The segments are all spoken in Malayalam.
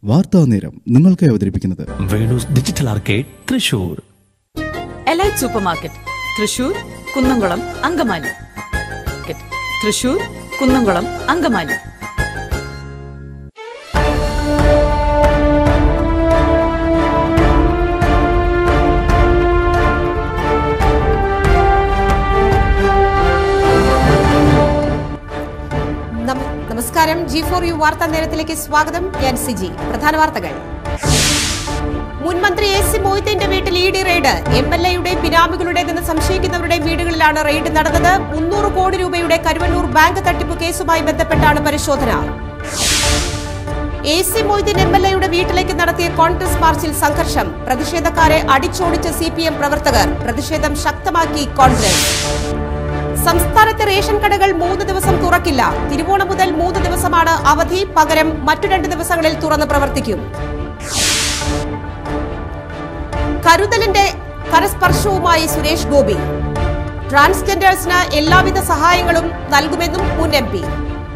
വാർത്താ നേരം നിങ്ങൾക്കായി അവതരിപ്പിക്കുന്നത് വേണൂസ് digital arcade Thrissur elite super market Thrissur Kunnamkulam Angamaly market. Thrissur Kunnamkulam Angamaly നമ- നമസ്കാരം ജി ഫോർ യു വാർത്താ നേരത്തിലേക്ക് സ്വാഗതം ഞാൻ സിജി പ്രധാന വാർത്തകൾ മുൻ മന്ത്രി എ സി മൊയ്തീന്റെ വീട്ടിൽ E D raid M L എയുടെ ബിനാമികളുടേതെന്ന് സംശയിക്കുന്നവരുടെ വീടുകളിലാണ് റെയ്ഡ് നടന്നത് മുന്നൂറ് കോടി രൂപയുടെ കരുവന്നൂർ ബാങ്ക് തട്ടിപ്പ് കേസുമായി ബന്ധപ്പെട്ടാണ് പരിശോധന A C Moideen M L എയുടെ വീട്ടിലേക്ക് നടത്തിയ കോൺഗ്രസ് മാർച്ചിൽ സംഘർഷം പ്രതിഷേധക്കാരെ അടിച്ചോടിച്ച സി പി എം പ്രവർത്തകർ പ്രതിഷേധം ശക്തമാക്കി കോൺഗ്രസ് സംസ്ഥാനത്തെ റേഷൻ കടകൾ മൂന്ന് ദിവസം തുറക്കില്ല തിരുവോണം മുതൽ മൂന്ന് ദിവസമാണ് അവധി പകരം മറ്റു രണ്ട് ദിവസങ്ങളിൽ തുറന്ന് പ്രവർത്തിക്കും കരുതലിന്റെ കരസ്പർശവുമായി സുരേഷ് ഗോപി ട്രാൻസ്ജെൻഡേഴ്സിന് എല്ലാവിധ സഹായങ്ങളും നൽകുമെന്നും മുൻ എം പി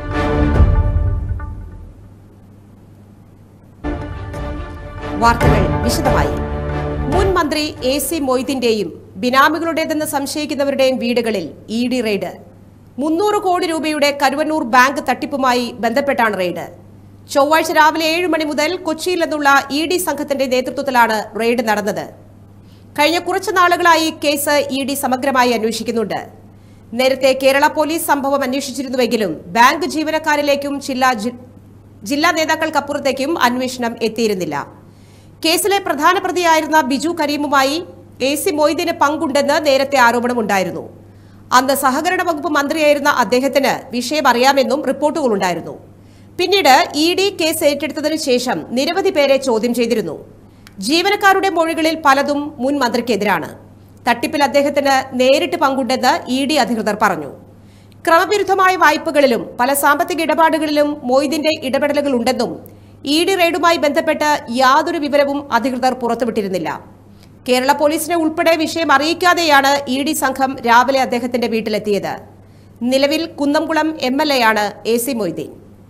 വാർത്തകൾ വിശദമായി മുൻ മന്ത്രി എ സി മൊയ്തീന്റെയും ബിനാമികളുടേതെന്ന് സംശയിക്കുന്നവരുടെയും വീടുകളിൽ ഇ ഡി റെയ്ഡ് മുന്നൂറ് കോടി രൂപയുടെ കരുവന്നൂർ ബാങ്ക് തട്ടിപ്പുമായി ബന്ധപ്പെട്ടാണ് റെയ്ഡ് ചൊവ്വാഴ്ച രാവിലെ ഏഴ് മണി മുതൽ കൊച്ചിയിൽ നിന്നുള്ള ഇ ഡി സംഘത്തിന്റെ നേതൃത്വത്തിലാണ് റെയ്ഡ് നടന്നത് കഴിഞ്ഞ കുറച്ചു നാളുകളായി കേസ് ഇ ഡി സമഗ്രമായി അന്വേഷിക്കുന്നുണ്ട് നേരത്തെ കേരള പോലീസ് സംഭവം അന്വേഷിച്ചിരുന്നുവെങ്കിലും ബാങ്ക് ജീവനക്കാരിലേക്കും ജില്ലാ ജി- ജില്ലാ നേതാക്കൾക്കപ്പുറത്തേക്കും അന്വേഷണം എത്തിയിരുന്നില്ല കേസിലെ പ്രധാന പ്രതിയായിരുന്ന ബിജു കരീമുമായി എ സി മൊയ്തീന് പങ്കുണ്ടെന്ന് നേരത്തെ ആരോപണമുണ്ടായിരുന്നു അന്ന് സഹകരണ വകുപ്പ് മന്ത്രിയായിരുന്ന അദ്ദേഹത്തിന് വിഷയം അറിയാമെന്നും റിപ്പോർട്ടുകളുണ്ടായിരുന്നു പിന്നീട് ഇ ഡി കേസ് ഏറ്റെടുത്തതിനു ശേഷം നിരവധി പേരെ ചോദ്യം ചെയ്തിരുന്നു ജീവനക്കാരുടെ മൊഴികളിൽ പലതും മുൻ മന്ത്രിക്കെതിരാണ് തട്ടിപ്പിൽ അദ്ദേഹത്തിന് നേരിട്ട് പങ്കുണ്ടെന്ന് ഇ ഡി അധികൃതർ പറഞ്ഞു ക്രമവിരുദ്ധമായ വായ്പകളിലും പല സാമ്പത്തിക ഇടപാടുകളിലും മൊയ്തീന്റെ ഇടപെടലുകൾ ഉണ്ടെന്നും ഇ ഡി റെയ്ഡുമായി ബന്ധപ്പെട്ട് യാതൊരു വിവരവും അധികൃതർ പുറത്തുവിട്ടിരുന്നില്ല കേരള പോലീസിനെ ഉൾപ്പെടെ വിഷയം അറിയിക്കാതെയാണ് ഇ ഡി സംഘം രാവിലെ അദ്ദേഹത്തിന്റെ വീട്ടിലെത്തിയത് നിലവിൽ കുന്നംകുളം എം എൽ എ ആണ് A C Moideen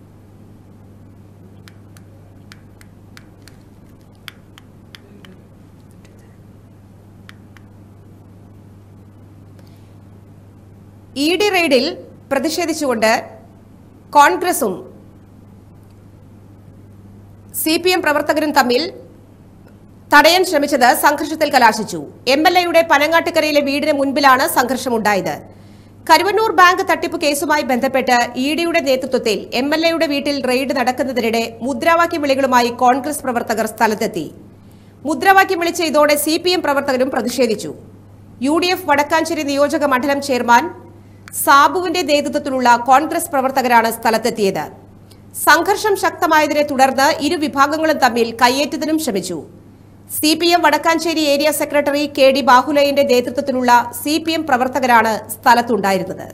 E D റെയ്ഡിൽ പ്രതിഷേധിച്ചുകൊണ്ട് കോൺഗ്രസും സി പി എം പ്രവർത്തകരും തമ്മിൽ തടയാൻ ശ്രമിച്ചത് സംഘർഷത്തിൽ കലാശിച്ചു എം എൽ എയുടെ പനങ്ങാട്ടുകരയിലെ വീടിന് മുൻപിലാണ് സംഘർഷമുണ്ടായത് കരുവന്നൂർ ബാങ്ക് തട്ടിപ്പ് കേസുമായി ബന്ധപ്പെട്ട് ഇ ഡിയുടെ നേതൃത്വത്തിൽ എം എൽ എയുടെ വീട്ടിൽ റെയ്ഡ് നടക്കുന്നതിനിടെ മുദ്രാവാക്യ വിളികളുമായി കോൺഗ്രസ് പ്രവർത്തകർ സ്ഥലത്തെത്തി മുദ്രാവാക്യം വിളിച്ച ഇതോടെ സി പി എം പ്രവർത്തകരും പ്രതിഷേധിച്ചു യു ഡി എഫ് വടക്കാഞ്ചേരി നിയോജക മണ്ഡലം ചെയർമാൻ സാബുവിന്റെ നേതൃത്വത്തിലുള്ള കോൺഗ്രസ് പ്രവർത്തകരാണ് സ്ഥലത്തെത്തിയത് സംഘർഷം ശക്തമായതിനെ തുടർന്ന് ഇരു വിഭാഗങ്ങളും തമ്മിൽ കയ്യേറ്റത്തിനും ശ്രമിച്ചു C P M Vadakkanchery area secretary K D ബാഹുലയന്റെ നേതൃത്വത്തിലുള്ള സി പി എം പ്രവർത്തകരാണ് സ്ഥലത്തുണ്ടായിരുന്നത്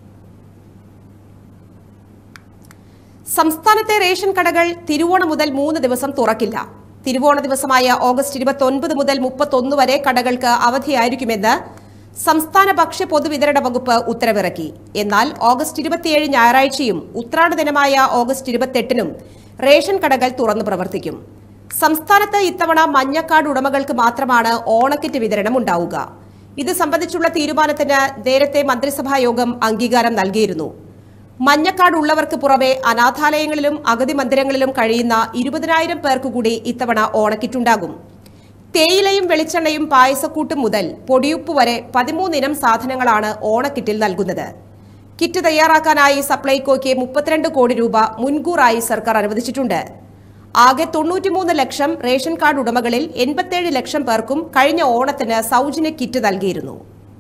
സംസ്ഥാനത്തെ റേഷൻ കടകൾ തിരുവോണം മുതൽ മൂന്ന് ദിവസം തുറക്കില്ല തിരുവോണ ദിവസമായ ഓഗസ്റ്റ് ഇരുപത്തൊൻപത് മുതൽ മുപ്പത്തൊന്ന് വരെ കടകൾക്ക് അവധിയായിരിക്കുമെന്ന് സംസ്ഥാന ഭക്ഷ്യ പൊതുവിതരണ വകുപ്പ് ഉത്തരവിറക്കി എന്നാൽ ഓഗസ്റ്റ് ഇരുപത്തിയേഴ് ഞായറാഴ്ചയും ഉത്രാട ദിനമായ ഓഗസ്റ്റ് ഇരുപത്തെട്ടിനും റേഷൻ കടകൾ തുറന്നു പ്രവർത്തിക്കും സംസ്ഥാനത്ത് ഇത്തവണ മഞ്ഞക്കാട് ഉടമകൾക്ക് മാത്രമാണ് ഓണക്കിറ്റ് വിതരണം ഉണ്ടാവുക ഇത് സംബന്ധിച്ചുള്ള തീരുമാനത്തിന് നേരത്തെ മന്ത്രിസഭാ യോഗം അംഗീകാരം നൽകിയിരുന്നു മഞ്ഞക്കാട് ഉള്ളവർക്ക് പുറമെ അനാഥാലയങ്ങളിലും അഗതി മന്ദിരങ്ങളിലും കഴിയുന്ന ഇരുപതിനായിരം പേർക്ക് കൂടി ഇത്തവണ ഓണക്കിറ്റുണ്ടാകും തേയിലയും വെളിച്ചെണ്ണയും പായസക്കൂട്ടും മുതൽ പൊടിയുപ്പ് വരെ പതിമൂന്നിനം സാധനങ്ങളാണ് ഓണക്കിറ്റിൽ നൽകുന്നത് കിറ്റ് തയ്യാറാക്കാനായി സപ്ലൈകോയ്ക്ക് മുപ്പത്തിരണ്ട് കോടി രൂപ മുൻകൂറായി സർക്കാർ അനുവദിച്ചിട്ടുണ്ട് ആകെ തൊണ്ണൂറ്റിമൂന്ന് ലക്ഷം റേഷൻ കാർഡ് ഉടമകളിൽ എൺപത്തേഴ് ലക്ഷം പേർക്കും കഴിഞ്ഞ ഓണത്തിന് സൗജന്യ കിറ്റ് നൽകിയിരുന്നു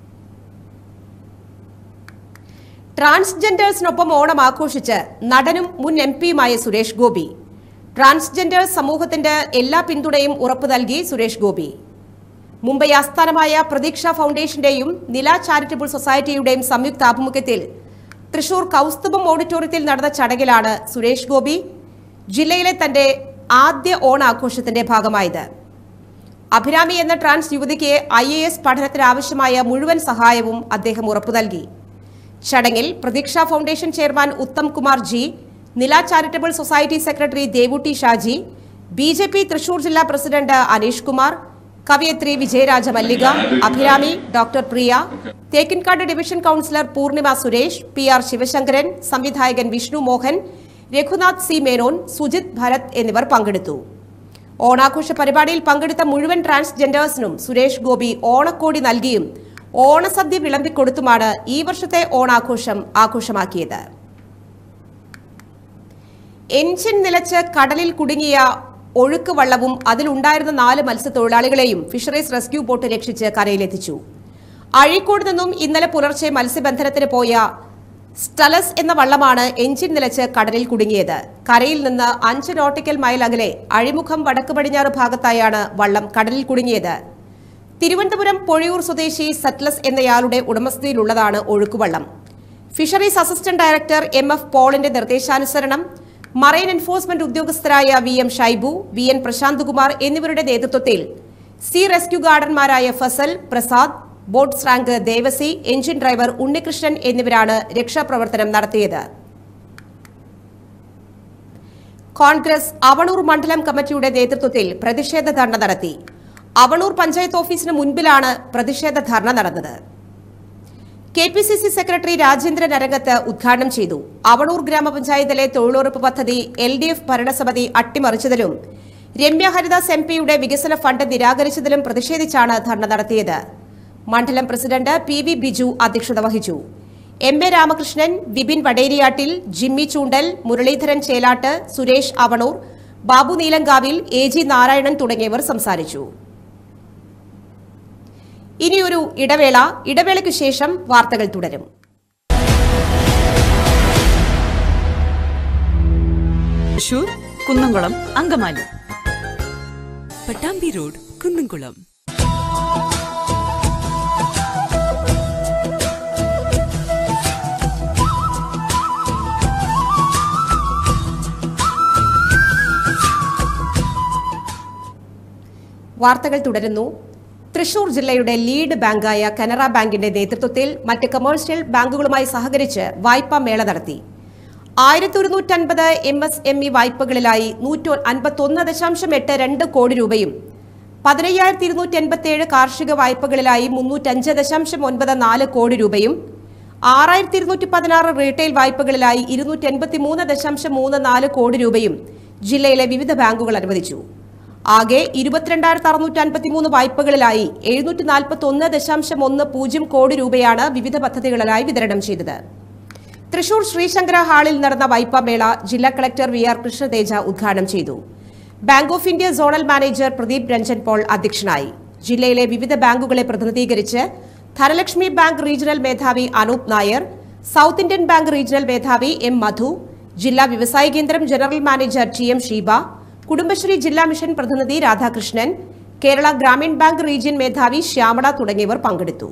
ട്രാൻസ്ജെൻഡേഴ്സിനൊപ്പം ഓണം ആഘോഷിച്ച് നടനും മുൻ എം പിയുമായ സുരേഷ് ഗോപി ട്രാൻസ്ജെൻഡർ സമൂഹത്തിന്റെ എല്ലാ പിന്തുണയും ഉറപ്പു നൽകി സുരേഷ് ഗോപി മുംബൈ ആസ്ഥാനമായ പ്രതീക്ഷ ഫൗണ്ടേഷന്റെയും നില ചാരിറ്റബിൾ സൊസൈറ്റിയുടെയും സംയുക്ത ആഭിമുഖ്യത്തിൽ തൃശൂർ കൗസ്തുഭം ഓഡിറ്റോറിയത്തിൽ നടന്ന ചടങ്ങിലാണ് സുരേഷ് ഗോപി ജില്ലയിലെ തന്റെ ആദ്യ ഓണാഘോഷത്തിന്റെ ഭാഗമായത് അഭിരാമി എന്ന ട്രാൻസ് യുവതിക്ക് ഐ എ എസ് പഠനത്തിനാവശ്യമായ മുഴുവൻ സഹായവും അദ്ദേഹം ഉറപ്പു നൽകി ചടങ്ങിൽ Pratheeksha foundation chairman Uttam Kumar ji Nila charitable society secretary Devootty Shaji B J P Thrissur ജില്ലാ പ്രസിഡന്റ് അനീഷ് കുമാർ കവയത്രി Vijayaraja Mallika Abhirami doctor Priya Thekkinkadu division councillor Poornima Suresh P R Sivasankaran സംവിധായകൻ വിഷ്ണു മോഹൻ രഘുനാഥ് സി മേനോൻ സുജിത് ഭരത് എന്നിവർ പങ്കെടുത്തു ഓണാഘോഷ പരിപാടിയിൽ പങ്കെടുത്ത മുഴുവൻ ട്രാൻസ്ജെൻഡേഴ്സിനും സുരേഷ് ഗോപി ഓണക്കോടി നൽകിയും ഓണസദ്യ വിളമ്പിക്കൊടുത്തുമാണ് ഈ വർഷത്തെ ഓണാഘോഷം ആഘോഷമാക്കിയത് എൻജിൻ നിലച്ച് കടലിൽ കുടുങ്ങിയ ഒഴുക്ക് വള്ളവും അതിലുണ്ടായിരുന്ന നാല് മത്സ്യത്തൊഴിലാളികളെയും ഫിഷറീസ് റെസ്ക്യൂ ബോട്ട് രക്ഷിച്ച് കരയിലെത്തിച്ചു അഴീക്കോട് നിന്നും ഇന്നലെ പുലർച്ചെ മത്സ്യബന്ധനത്തിന് പോയ സ്റ്റലസ് എന്ന വള്ളമാണ് എഞ്ചിൻ നിലച്ച് കടലിൽ കുടുങ്ങിയത് കരയിൽ നിന്ന് അഞ്ച് നോട്ടിക്കൽ മൈൽ അകലെ അഴിമുഖം വടക്ക് പടിഞ്ഞാറ് ഭാഗത്തായാണ് വള്ളം കടലിൽ കുടുങ്ങിയത് തിരുവനന്തപുരം പൊഴിയൂർ സ്വദേശി സറ്റ്ലസ് എന്നയാളുടെ ഉടമസ്ഥതയിലുള്ളതാണ് ഒഴുക്കുവള്ളം fisheries assistant director M F പോളിന്റെ നിർദ്ദേശാനുസരണം മറൈൻ എൻഫോഴ്സ്മെന്റ് ഉദ്യോഗസ്ഥരായ V M Shaibu V N Prashanth Kumar എന്നിവരുടെ നേതൃത്വത്തിൽ സി റെസ്ക്യൂ ഗാർഡന്മാരായ ഫസൽ പ്രസാദ് ബോട്ട് സ്രാങ്ക് ദേവസി എഞ്ചിൻ ഡ്രൈവർ ഉണ്ണികൃഷ്ണൻ എന്നിവരാണ് രക്ഷാപ്രവർത്തനം നടത്തിയത് കോൺഗ്രസ് അവണൂർ മണ്ഡലം കമ്മിറ്റിയുടെ നേതൃത്വത്തിൽ പ്രതിഷേധ ധർണ നടത്തി അവണൂർ പഞ്ചായത്ത് ഓഫീസിന് മുൻപിലാണ് പ്രതിഷേധ ധർണ നടന്നത് K P C C secretary Rajendran Arangath ഉദ്ഘാടനം ചെയ്തു അവണൂർ ഗ്രാമപഞ്ചായത്തിലെ തൊഴിലുറപ്പ് പദ്ധതി എൽ ഡി എഫ് ഭരണസമിതി അട്ടിമറിച്ചതിലും രമ്യ ഹരിദാസ് എം പിയുടെ വികസന ഫണ്ട് നിരാകരിച്ചതിലും പ്രതിഷേധിച്ചാണ് ധർണ നടത്തിയത് മണ്ഡലം പ്രസിഡന്റ് പി വി ബിജു അധ്യക്ഷത വഹിച്ചു M A Ramakrishnan Vipin Vaderiyattil Jimmy Choondal Muraleedharan Chelatt Suresh Avanoor Babu Neelankavil A G Narayanan തുടങ്ങിയവർ സംസാരിച്ചു ഇനിയൊരു ഇടവേള ഇടവേളയ്ക്കു ശേഷം വാർത്തകൾ തുടരും തൃശൂർ കുന്നംകുളം അങ്കമാലി പട്ടാമ്പി റോഡ് കുന്നംകുളം വാർത്തകൾ തുടരുന്നു തൃശൂർ ജില്ലയുടെ ലീഡ് ബാങ്കായ കനറ ബാങ്കിന്റെ നേതൃത്വത്തിൽ മറ്റ് കമേഴ്ഷ്യൽ ബാങ്കുകളുമായി സഹകരിച്ച് വായ്പാ മേള നടത്തി ആയിരത്തി ഒരുന്നൂറ്റൻപത് എം എസ് എം ഇ വായ്പകളിലായി നൂറ്റി അൻപത്തൊന്ന് ദശാംശം എട്ട് രണ്ട് കോടി രൂപയും പതിനയ്യായിരത്തി ഇരുന്നൂറ്റി എൺപത്തിയേഴ് കാർഷിക വായ്പകളിലായി മുന്നൂറ്റഞ്ച് ദശാംശം ഒൻപത് നാല് കോടി രൂപയും ആറായിരത്തി ഇരുന്നൂറ്റി പതിനാറ് റീറ്റെയിൽ വായ്പകളിലായി ഇരുന്നൂറ്റി എൺപത്തി മൂന്ന് ദശാംശം മൂന്ന് നാല് കോടി രൂപയും ജില്ലയിലെ വിവിധ ബാങ്കുകൾ അനുവദിച്ചു ആകെ ഇരുപത്തിരണ്ടായിരത്തി അറുന്നൂറ്റി അൻപത്തിമൂന്ന് വായ്പകളിലായി എഴുന്നൂറ്റി നാൽപ്പത്തി ഒന്ന് ദശാംശം ഒന്ന് പൂജ്യം കോടി രൂപയാണ് വിവിധ പദ്ധതികളിലായി വിതരണം ചെയ്തത് തൃശൂർ ശ്രീശങ്കര ഹാളിൽ നടന്ന വായ്പാ മേള ജില്ലാ കളക്ടർ വി ആർ കൃഷ്ണതേജ ഉദ്ഘാടനം ചെയ്തു bank of India zonal manager Pradeep Ranjan Paul അധ്യക്ഷനായി ജില്ലയിലെ വിവിധ ബാങ്കുകളെ പ്രതിനിധീകരിച്ച് ധനലക്ഷ്മി ബാങ്ക് റീജിയണൽ മേധാവി Anoop Nair South Indian bank regional മേധാവി എം മധു ജില്ലാ വ്യവസായ കേന്ദ്രം general manager T M Sheeba Kudumbashree ജില്ലാ മിഷൻ പ്രതിനിധി രാധാകൃഷ്ണൻ കേരള ഗ്രാമീൺ ബാങ്ക് റീജിയൻ മേധാവി ശ്യാമള തുടങ്ങിയവർ പങ്കെടുത്തു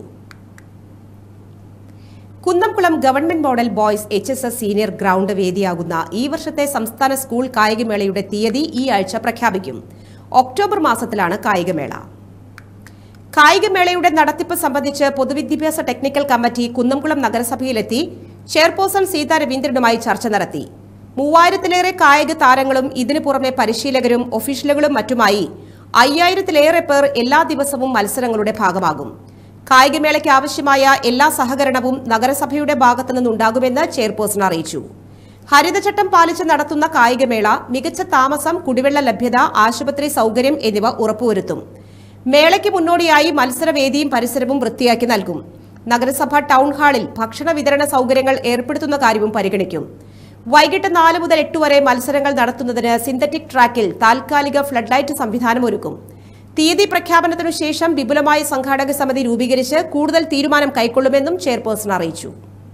Kunnamkulam government model boys H S S senior ground വേദിയാകുന്ന ഈ വർഷത്തെ സംസ്ഥാന സ്കൂൾ കായികമേളയുടെ തീയതി ഈ ആഴ്ച പ്രഖ്യാപിക്കും ഒക്ടോബർ മാസത്തിലാണ് കായികമേള കായികമേളയുടെ നടത്തിപ്പ് സംബന്ധിച്ച് പൊതുവിദ്യാഭ്യാസ ടെക്നിക്കൽ കമ്മിറ്റി കുന്നംകുളം നഗരസഭയിലെത്തി ചെയർപേഴ്സൺ സീതാ രവീന്ദ്രനുമായി ചർച്ച നടത്തി മൂവായിരത്തിലേറെ കായിക താരങ്ങളും ഇതിനു പുറമെ പരിശീലകരും ഒഫീഷ്യലുകളും മറ്റുമായി അയ്യായിരത്തിലേറെ പേർ എല്ലാ ദിവസവും മത്സരങ്ങളുടെ ഭാഗമാകും കായികമേളയ്ക്ക് ആവശ്യമായ എല്ലാ സഹകരണവും നഗരസഭയുടെ ഭാഗത്തു നിന്നുണ്ടാകുമെന്ന് ചെയർപേഴ്സൺ അറിയിച്ചു ഹരിതചട്ടം പാലിച്ച് നടത്തുന്ന കായികമേള മികച്ച താമസം കുടിവെള്ള ലഭ്യത ആശുപത്രി സൗകര്യം എന്നിവ ഉറപ്പുവരുത്തും മേളയ്ക്ക് മുന്നോടിയായി മത്സരവേദിയും പരിസരവും വൃത്തിയാക്കി നൽകും നഗരസഭ ടൗൺ ഹാളിൽ ഭക്ഷണ വിതരണ സൗകര്യങ്ങൾ ഏർപ്പെടുത്തുന്ന കാര്യവും പരിഗണിക്കും വൈകിട്ട് നാല് മുതൽ എട്ട് വരെ മത്സരങ്ങൾ നടത്തുന്നതിന് സിന്തറ്റിക് ട്രാക്കിൽ താൽക്കാലിക ഫ്ലഡ് ലൈറ്റ് സംവിധാനം ഒരുക്കും തീയതി പ്രഖ്യാപനത്തിനു ശേഷം വിപുലമായ സംഘാടക സമിതി രൂപീകരിച്ച് കൂടുതൽ തീരുമാനം കൈക്കൊള്ളുമെന്നും ചെയർപേഴ്സൺ അറിയിച്ചു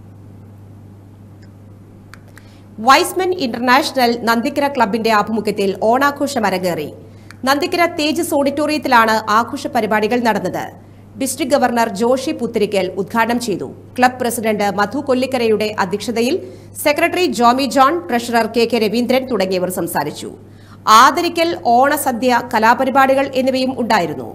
വൈസ്മെൻ ഇന്റർനാഷണൽ നന്ദിക്കര ക്ലബിന്റെ ആഭിമുഖ്യത്തിൽ ഓണാഘോഷം അരങ്ങേറി നന്ദിക്കര തേജസ് ഓഡിറ്റോറിയത്തിലാണ് ആഘോഷ പരിപാടികൾ നടന്നത് ഡിസ്ട്രിക്ട് ഗവർണർ ജോഷി പുത്തിരിക്കൽ ഉദ്ഘാടനം ചെയ്തു ക്ലബ് പ്രസിഡന്റ് മധു കൊല്ലിക്കരയുടെ അധ്യക്ഷതയിൽ secretary Jomy John treasurer K K Raveendran തുടങ്ങിയവർ സംസാരിച്ചു ആദരിക്കൽ ഓണസദ്യ കലാപരിപാടികൾ എന്നിവയും ഉണ്ടായിരുന്നു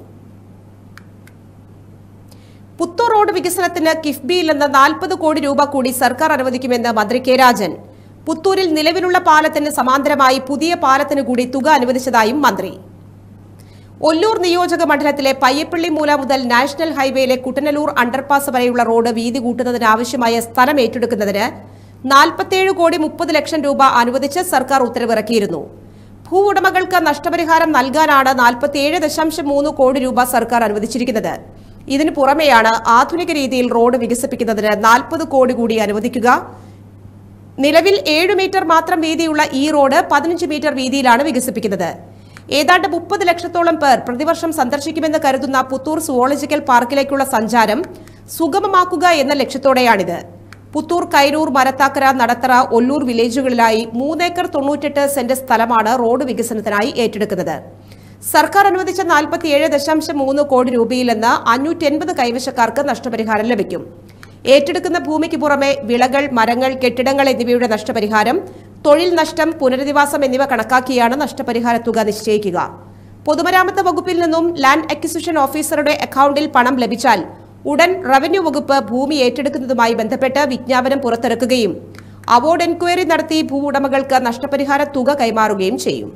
പുത്തൂർ റോഡ് വികസനത്തിന് കിഫ്ബിയിൽ നിന്ന് നാൽപ്പത് കോടി രൂപ കൂടി സർക്കാർ അനുവദിക്കുമെന്ന് മന്ത്രി കെ രാജൻ പുത്തൂരിൽ നിലവിലുള്ള പാലത്തിന് സമാന്തരമായി പുതിയ പാലത്തിന് കൂടി തുക അനുവദിച്ചതായും മന്ത്രി ഒല്ലൂർ നിയോജക മണ്ഡലത്തിലെ പയ്യപ്പള്ളി മൂല മുതൽ നാഷണൽ ഹൈവേയിലെ കുട്ടനല്ലൂർ അണ്ടർപാസ് വരെയുള്ള റോഡ് വീതി കൂട്ടുന്നതിനാവശ്യമായ സ്ഥലം ഏറ്റെടുക്കുന്നതിന് നാൽപ്പത്തിയേഴ് കോടി മുപ്പത് ലക്ഷം രൂപ അനുവദിച്ച് സർക്കാർ ഉത്തരവിറക്കിയിരുന്നു ഭൂവുടമകൾക്ക് നഷ്ടപരിഹാരം നൽകാനാണ് നാൽപ്പത്തിയേഴ് ദശാംശം മൂന്ന് കോടി രൂപ സർക്കാർ അനുവദിച്ചിരിക്കുന്നത് ഇതിനു പുറമെയാണ് ആധുനിക രീതിയിൽ റോഡ് വികസിപ്പിക്കുന്നതിന് നാൽപ്പത് കോടി കൂടി അനുവദിക്കുക നിലവിൽ ഏഴ് മീറ്റർ മാത്രം വീതിയുള്ള ഈ റോഡ് പതിനഞ്ച് മീറ്റർ വീതിയിലാണ് വികസിപ്പിക്കുന്നത് ഏതാണ്ട് മുപ്പത് ലക്ഷത്തോളം പേർ പ്രതിവർഷം സന്ദർശിക്കുമെന്ന് കരുതുന്ന പുത്തൂർ സുവോളജിക്കൽ പാർക്കിലേക്കുള്ള സഞ്ചാരം സുഗമമാക്കുക എന്ന ലക്ഷ്യത്തോടെയാണിത് പുത്തൂർ കൈരൂർ മരത്താക്കര നടത്തറ ഒല്ലൂർ വില്ലേജുകളിലായി മൂന്നേക്കർ തൊണ്ണൂറ്റെട്ട് സെന്റ് സ്ഥലമാണ് റോഡ് വികസനത്തിനായി ഏറ്റെടുക്കുന്നത് സർക്കാർ അനുവദിച്ച നാൽപ്പത്തിയേഴ് ദശാംശം മൂന്ന് കോടി രൂപയിൽ നിന്ന് അഞ്ഞൂറ്റി എൺപത് കൈവശക്കാർക്ക് നഷ്ടപരിഹാരം ലഭിക്കും ഏറ്റെടുക്കുന്ന ഭൂമിക്ക് പുറമെ വിളകൾ മരങ്ങൾ കെട്ടിടങ്ങൾ എന്നിവയുടെ നഷ്ടപരിഹാരം തൊഴിൽ നഷ്ടം പുനരധിവാസം എന്നിവ കണക്കാക്കിയാണ് നഷ്ടപരിഹാര തുക നിശ്ചയിക്കുക പൊതുമരാമത്ത് വകുപ്പിൽ നിന്നും ലാൻഡ് അക്വിസിഷൻ ഓഫീസറുടെ അക്കൌണ്ടിൽ പണം ലഭിച്ചാൽ ഉടൻ റവന്യൂ വകുപ്പ് ഭൂമി ഏറ്റെടുക്കുന്നതുമായി ബന്ധപ്പെട്ട് വിജ്ഞാപനം പുറത്തിറക്കുകയും അവാർഡ് എൻക്വയറി നടത്തി ഭൂവുടമകൾക്ക് നഷ്ടപരിഹാര തുക കൈമാറുകയും ചെയ്യും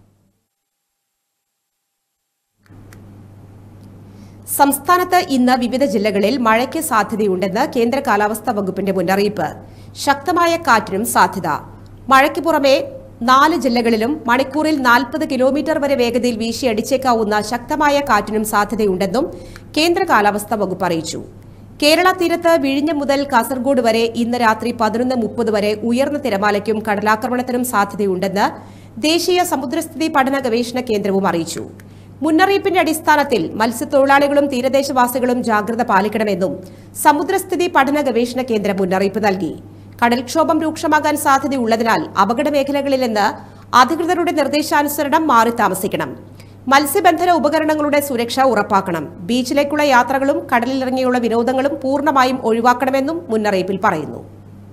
സംസ്ഥാനത്ത് ഇന്ന് വിവിധ ജില്ലകളിൽ മഴയ്ക്ക് സാധ്യതയുണ്ടെന്ന് കേന്ദ്ര കാലാവസ്ഥാ വകുപ്പിന്റെ മുന്നറിയിപ്പ് ശക്തമായ കാറ്റിനും സാധ്യത മഴയ്ക്ക് പുറമെ നാല് ജില്ലകളിലും മണിക്കൂറിൽ നാൽപ്പത് കിലോമീറ്റർ വരെ വേഗതയിൽ വീശിയടിച്ചേക്കാവുന്ന ശക്തമായ കാറ്റിനും സാധ്യതയുണ്ടെന്നും കേന്ദ്ര കാലാവസ്ഥാ വകുപ്പ് അറിയിച്ചു കേരള തീരത്ത് വിഴിഞ്ഞം മുതൽ കാസർഗോഡ് വരെ ഇന്ന് രാത്രി പതിനൊന്ന് മുപ്പത് വരെ ഉയർന്ന തിരമാലയ്ക്കും കടലാക്രമണത്തിനും സാധ്യതയുണ്ടെന്ന് ദേശീയ സമുദ്രസ്ഥിതി പഠന ഗവേഷണ കേന്ദ്രവും അറിയിച്ചു മുന്നറിയിപ്പിന്റെ അടിസ്ഥാനത്തിൽ മത്സ്യത്തൊഴിലാളികളും തീരദേശവാസികളും ജാഗ്രത പാലിക്കണമെന്നും സമുദ്രസ്ഥിതി പഠന ഗവേഷണ കേന്ദ്രം മുന്നറിയിപ്പ് നൽകി കടൽക്ഷോഭം രൂക്ഷമാകാൻ സാധ്യതയുള്ളതിനാൽ അപകട മേഖലകളിൽ നിന്ന് അധികൃതരുടെ നിർദ്ദേശാനുസരണം മാറി താമസിക്കണം മത്സ്യബന്ധന ഉപകരണങ്ങളുടെ സുരക്ഷ ഉറപ്പാക്കണം ബീച്ചിലേക്കുള്ള യാത്രകളും കടലിലിറങ്ങിയുള്ള വിനോദങ്ങളും പൂർണ്ണമായും ഒഴിവാക്കണമെന്നും മുന്നറിയിപ്പിൽ പറയുന്നു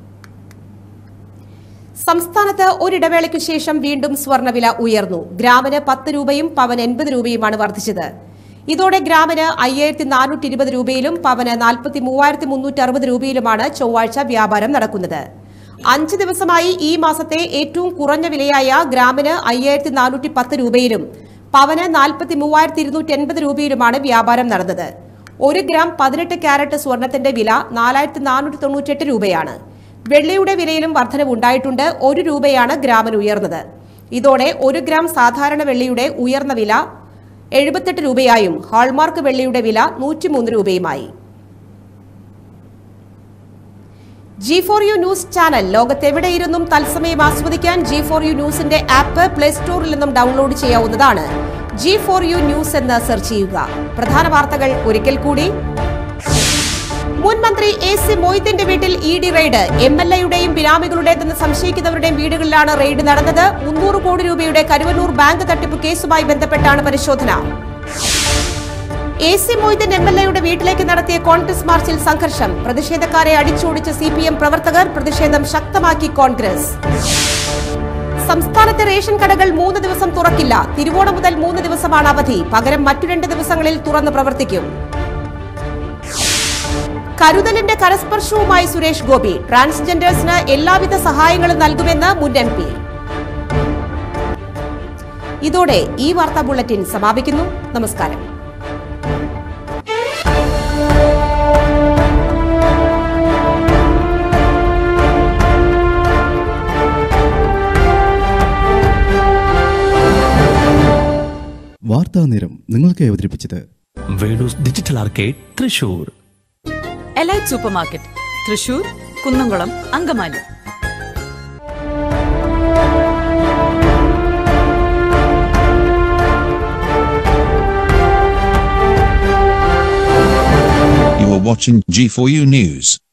സംസ്ഥാനത്ത് ഒരിടവേളയ്ക്കു ശേഷം വീണ്ടും സ്വർണ്ണവില ഉയർന്നു ഗ്രാമിന് പത്ത് രൂപയും പവൻ എൺപത് രൂപയുമാണ് വർദ്ധിച്ചത് ഇതോടെ ഗ്രാമിന് അയ്യായിരത്തി നാനൂറ്റി ഇരുപത് രൂപയിലും പവന് നാൽപ്പത്തി മൂവായിരത്തി മുന്നൂറ്റി അറുപത് രൂപയിലുമാണ് ചൊവ്വാഴ്ച വ്യാപാരം നടക്കുന്നത് അഞ്ച് ദിവസമായി ഈ മാസത്തെ ഏറ്റവും കുറഞ്ഞ വിലയായ ഗ്രാമിന് അയ്യായിരത്തി നാനൂറ്റി പത്ത് രൂപയിലും പവന് നാൽപ്പത്തി മൂവായിരത്തി ഇരുന്നൂറ്റി എൺപത് രൂപയിലുമാണ് വ്യാപാരം നടന്നത് ഒരു ഗ്രാം പതിനെട്ട് ക്യാരറ്റ് സ്വർണത്തിന്റെ വില നാലായിരത്തി നാനൂറ്റി തൊണ്ണൂറ്റെട്ട് രൂപയാണ് വെള്ളിയുടെ വിലയിലും വർധനവുണ്ടായിട്ടുണ്ട് ഒരു രൂപയാണ് ഗ്രാമിന് ഉയർന്നത് ഇതോടെ ഒരു ഗ്രാം സാധാരണ വെള്ളിയുടെ ഉയർന്ന വില എഴുപത്തെട്ട് രൂപയായും ഹാൾമാർക്ക് വെള്ളിയുടെ വില നൂറ്റിമൂന്ന് രൂപയുമായി G four U news channel ലോകത്തെവിടെയിരുന്നും തത്സമയം ആസ്വദിക്കാൻ ജി ഫോർ യു ന്യൂസിന്റെ ആപ്പ് പ്ലേ സ്റ്റോറിൽ നിന്നും ഡൗൺലോഡ് ചെയ്യാവുന്നതാണ് ജി ഫോർ യു ന്യൂസ് എന്ന് സെർച്ച് ചെയ്യുക പ്രധാന വാർത്തകൾ ഒരിക്കൽ കൂടി മുൻ മന്ത്രി എ സി മൊയ്തീന്റെ വീട്ടിൽ E D raid M L എയുടെയും ബിനാമികളുടേതെന്ന് സംശയിക്കുന്നവരുടെയും വീടുകളിലാണ് റെയ്ഡ് നടന്നത് മുന്നൂറ് കോടി രൂപയുടെ കരുവന്നൂർ ബാങ്ക് തട്ടിപ്പ് കേസുമായി ബന്ധപ്പെട്ടാണ് പരിശോധന A C Moideen M L എയുടെ വീട്ടിലേക്ക് നടത്തിയ കോൺഗ്രസ് മാർച്ചിൽ സംഘർഷം പ്രതിഷേധക്കാരെ അടിച്ചോടിച്ച സി പി എം പ്രവർത്തകർ പ്രതിഷേധം ശക്തമാക്കി കോൺഗ്രസ് സംസ്ഥാനത്തെ റേഷൻ കടകൾ മൂന്ന് ദിവസം തുറക്കില്ല തിരുവോണം മുതൽ മൂന്ന് ദിവസമാണ് അവധി പകരം മറ്റു രണ്ട് ദിവസങ്ങളിൽ തുറന്ന് പ്രവർത്തിക്കും കരുതലിന്റെ കരസ്പർശവുമായി സുരേഷ് ഗോപി ട്രാൻസ്ജെൻഡേഴ്സിന് എല്ലാവിധ സഹായങ്ങളും നൽകുമെന്ന് മുൻ എം പി ഇതോടെ ഈ വാർത്താ ബുള്ളറ്റിൻ സമാപിക്കുന്നു നമസ്കാരം വാർത്താ നേരം നിങ്ങൾക്ക് അവതരിപ്പിച്ചത് വേണൂസ് digital arcade Thrissur elite super market Thrissur Kunnamkulam Angamaly You are watching G4U News.